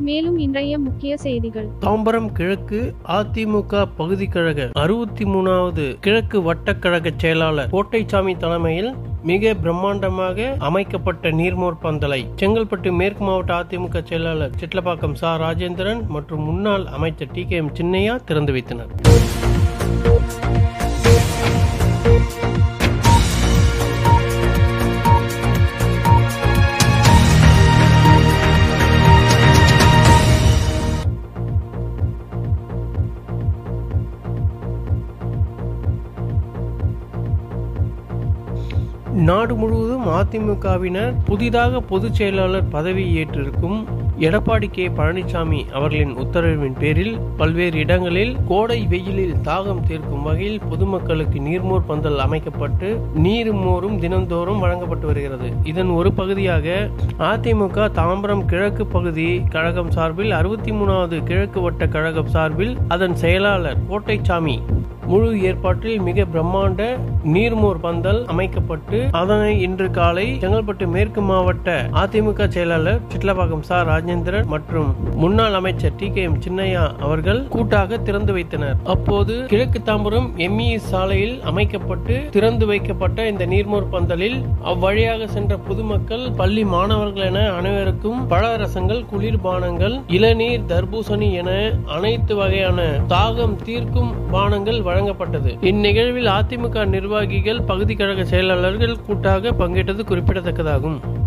மேலும் இன்றைய முக்கிய செய்திகள் தாம்பரம் கிழக்கு அதிமுக பகுதி கழக அறுபத்தி மூணாவது கிழக்கு வட்டக்கழக செயலாளர் கோட்டைச்சாமி தலைமையில் மிக பிரம்மாண்டமாக அமைக்கப்பட்ட நீர்மோர் பந்தலை செங்கல்பட்டு மேற்கு மாவட்ட அதிமுக செயலாளர் சிட்லப்பாக்கம் சா ராஜேந்திரன் மற்றும் முன்னாள் அமைச்சர் டி கே எம் சின்னையா திறந்து வைத்தனர் நாடு முழுவதும் அதிமுகவினர் புதிதாக பொதுச் செயலாளர் பதவி ஏற்றிருக்கும் எடப்பாடி கே பழனிசாமி அவர்களின் உத்தரவின் பேரில் பல்வேறு இடங்களில் கோடை வெயிலில் தாகம் தீர்க்கும் வகையில் பொதுமக்களுக்கு நீர்மோர் பந்தல் அமைக்கப்பட்டு நீரும் மோரும் தினந்தோறும் வழங்கப்பட்டு வருகிறது இதன் ஒரு பகுதியாக அதிமுக தாம்பரம் கிழக்கு பகுதி கழகம் சார்பில் அறுபத்தி மூணாவது கிழக்கு வட்ட கழகம் சார்பில் அதன் செயலாளர் கோட்டைச்சாமி முழு ஏற்பாட்டில் மிக பிரம்மாண்ட நீர்மோர் பந்தல் அமைக்கப்பட்டு அதனை இன்று காலை செங்கல்பட்டு மேற்கு மாவட்ட அதிமுக செயலாளர் சிட்லபாக்கம் சா ராஜேந்திரன் மற்றும் முன்னாள் அமைச்சர் டி கே எம் சின்னையா அவர்கள் கூட்டாக திறந்து வைத்தனர் அப்போது கிழக்கு தாம்பரம் எம்இ சாலையில் அமைக்கப்பட்டு திறந்து வைக்கப்பட்ட இந்த நீர்மோர் பந்தலில் அவ்வழியாக சென்ற பொதுமக்கள் பள்ளி மாணவர்கள் என அனைவருக்கும் பழரசங்கள் குளிர்பானங்கள் இளநீர் தர்பூசணி என அனைத்து வகையான தாகம் தீர்க்கும் பானங்கள் வழங்கப்பட்டது இந்நிகழ்வில் அதிமுக நிர்வாகிகள் பகுதி கழக செயலாளர்கள் கூட்டாக பங்கேற்றது குறிப்பிடத்தக்கதாகும்